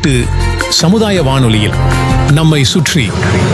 எட்டு சமுதாய வானொலியில் நம்மை சுற்றி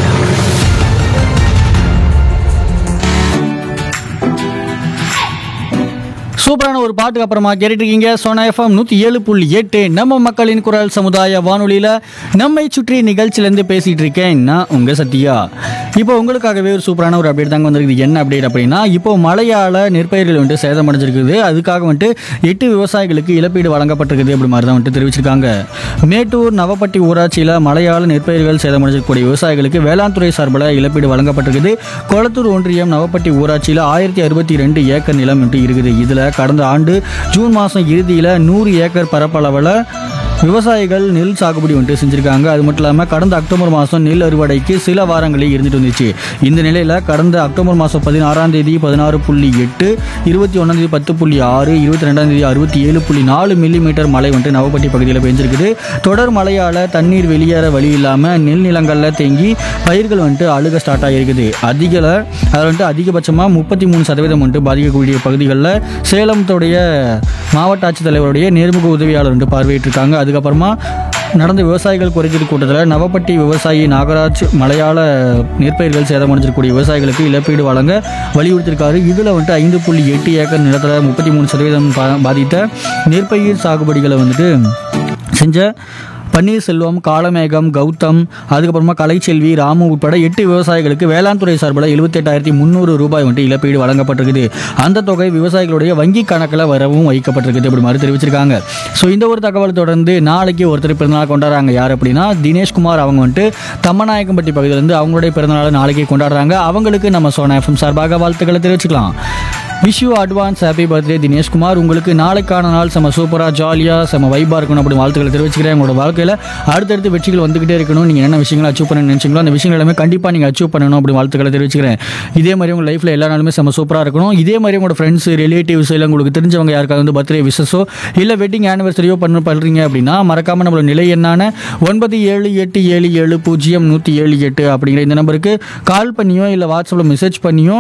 சூப்பரான ஒரு பாட்டுக்கு அப்புறமா கேட்டுட்டு இருக்கீங்க சோனா எஃப்எம் நூற்றி ஏழு புள்ளி எட்டு நம்ம மக்களின் குரல் சமுதாய வானொலியில் நம்மை சுற்றி நிகழ்ச்சியிலேருந்து பேசிகிட்டு இருக்கேன் நான் உங்கள் சத்யா இப்போ உங்களுக்காகவே ஒரு சூப்பரான ஒரு அப்டேட் தாங்க வந்திருக்குது என்ன அப்டேட் அப்படின்னா இப்போ மழையால் நெற்பயிர்கள் வந்துட்டு சேதமடைஞ்சிருக்குது அதுக்காக வந்துட்டு எட்டு விவசாயிகளுக்கு இழப்பீடு வழங்கப்பட்டிருக்குது அப்படி மாதிரி தான் வந்துட்டு தெரிவிச்சிருக்காங்க மேட்டூர் நவப்பட்டி ஊராட்சியில் மழையால் நெற்பயிர்கள் சேதமடைஞ்சிருக்கக்கூடிய விவசாயிகளுக்கு வேளாண் துறை சார்பில் இழப்பீடு வழங்கப்பட்டிருக்குது கொளத்தூர் ஒன்றியம் நவப்பட்டி ஊராட்சியில் ஆயிரத்தி அறுபத்தி ரெண்டு ஏக்கர் நிலம் வந்துட்டு இருக்குது இதில் கடந்த ஆண்டு ஜூன் மாதம் இறுதியில் நூறு ஏக்கர் பரப்பளவில் விவசாயிகள் நெல் சாகுபடி வந்துட்டு செஞ்சுருக்காங்க அது மட்டும் இல்லாமல் கடந்த அக்டோபர் மாதம் நெல் அறுவடைக்கு சில வாரங்களில் இருந்துட்டு வந்துச்சு இந்த நிலையில் கடந்த அக்டோபர் மாதம் பதினாறாம் தேதி பதினாறு புள்ளி எட்டு இருபத்தி ஒன்றாம் தேதி பத்து புள்ளி ஆறு இருபத்தி ரெண்டாம் தேதி அறுபத்தி ஏழு புள்ளி நாலு மில்லிமீட்டர் மழை வந்துட்டு நவப்பட்டி பகுதியில் பெஞ்சிருக்குது தொடர் மழையால் தண்ணீர் வெளியேற வழி இல்லாமல் நெல் நிலங்களில் தேங்கி பயிர்கள் வந்துட்டு அழுக ஸ்டார்ட் ஆகிருக்குது அதிக அதில் வந்துட்டு அதிகபட்சமாக முப்பத்தி மூணு சதவீதம் வந்துட்டு பாதிக்கக்கூடிய பகுதிகளில் சேலத்துடைய மாவட்ட ஆட்சித்தலைவருடைய நேர்முக உதவியாளர் வந்துட்டு பார்வையிட்டிருக்காங்க அதுக்கப்புறமா நடந்த விவசாயிகள் குறைதீர் கூட்டத்தில் நவப்பட்டி விவசாயி நாகராஜ் மலையாள நெற்பயிர்கள் சேதமடைஞ்சிருக்கக்கூடிய விவசாயிகளுக்கு இழப்பீடு வழங்க வலியுறுத்தியிருக்காரு இதில் வந்துட்டு ஐந்து புள்ளி எட்டு ஏக்கர் நிலத்தில் முப்பத்தி மூணு சதவீதம் பா- பாதித்த நெற்பயிர் சாகுபடிகளை வந்துட்டு செஞ்ச பன்னீர்செல்வம் காளமேகம் கௌதம் அதுக்கப்புறமா கலைச்செல்வி ராமு உட்பட எட்டு விவசாயிகளுக்கு வேளாண் துறை சார்பில் எழுபத்தெட்டாயிரத்தி முந்நூறு ரூபாய் வந்துட்டு இழப்பீடு வழங்கப்பட்டிருக்குது அந்த தொகை விவசாயிகளுடைய வங்கி கணக்கில் வரவும் வைக்கப்பட்டிருக்குது அப்படி மாதிரி தெரிவிச்சிருக்காங்க ஸோ இந்த ஒரு தகவல் தொடர்ந்து நாளைக்கு ஒருத்தர் பிறந்தநாள் கொண்டாடுறாங்க யார் அப்படின்னா தினேஷ்குமார் அவங்க வந்துட்டு தம்மநாயக்கம்பட்டி பகுதியிலேருந்து அவங்களுடைய பிறந்தநாளை நாளைக்கு கொண்டாடுறாங்க அவங்களுக்கு நம்ம சோனா எஃப்எம் சார்பாக வாழ்த்துக்களை தெரிவிச்சுக்கலாம் wish you advance happy birthday Dineshkumar உங்களுக்கு நாளைக்கான நாள் செம சூப்பராக ஜாலியாக செம வைபாக இருக்கணும் அப்படி வாழ்த்துக்களை தெரிவிச்சுக்கிறேன் உங்களோட வாழ்க்கையில் அடுத்தடுத்து வெற்றிகள் வந்துகிட்டே இருக்கணும் நீங்கள் என்ன விஷயங்களை அச்சீவ் பண்ண நினைச்சீங்களோ அந்த விஷயங்கள் எல்லாமே கண்டிப்பாக நீங்கள் அச்சீவ் பண்ணணும் அப்படி வாழ்த்துக்களை தெரிவிச்சுக்கிறேன் இதே மாதிரி உங்கள் லைஃப்பில் எல்லா நாளுமே செம சூப்பராக இருக்கணும் இதே மாதிரி உங்களோட ஃப்ரெண்ட்ஸ் ரிலேட்டிவ்ஸ் இல்லை உங்களுக்கு தெரிஞ்சவங்க யாருக்காவது வந்து பர்த்டே விசஸோ இல்லை வெட்டிங் ஆனிவர்சரியோ பண்ண பண்ணுறீங்க அப்படின்னா மறக்காமல் நம்மளோட நிலை என்னான ஒன்பது ஏழு எட்டு ஏழு ஏழு பூஜ்ஜியம் நூற்றி ஏழு எட்டு அப்படிங்கிற இந்த நம்பருக்கு கால் பண்ணியோ இல்லை வாட்ஸ்அப்பில் மெசேஜ் பண்ணியோ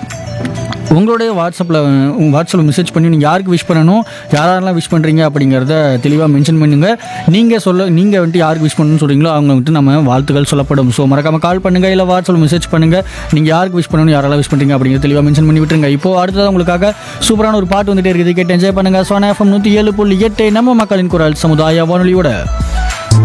உங்களுடைய வாட்ஸ்அப்பில் வாட்ஸ்அப்பில் மெசேஜ் பண்ணி நீங்கள் யாருக்கு விஷ் பண்ணணும் யாரெல்லாம் விஷ் பண்ணுறீங்க அப்படிங்கிறத தெளிவாக மென்ஷன் பண்ணுங்க நீங்கள் சொல்ல நீங்கள் வந்துட்டு யாருக்கு விஷ் பண்ணணும்னு சொல்கிறீங்களோ அவங்க வந்துட்டு நம்ம வாழ்த்துக்கள் சொல்லப்படும் ஸோ மறக்காமல் கால் பண்ணுங்கள் இல்லை வாட்ஸ்அப்பில் மெசேஜ் பண்ணுங்கள் நீங்கள் யாருக்கு விஷ் பண்ணணும் யாரெல்லாம் விஷ் பண்ணுறீங்க அப்படிங்கிறத தெளிவாக மென்ஷன் பண்ணி விட்டுருங்க இப்போ அடுத்தது உங்களுக்காக சூப்பரான ஒரு பாட்டு வந்துட்டே இருக்குது கேட்டு என்ஜாய் பண்ணுங்கள் சோனா எஃப்எம் நூற்றி ஏழு புள்ளி எட்டு நம்ம மக்களின் குரல் சமுதாய வானொலியோட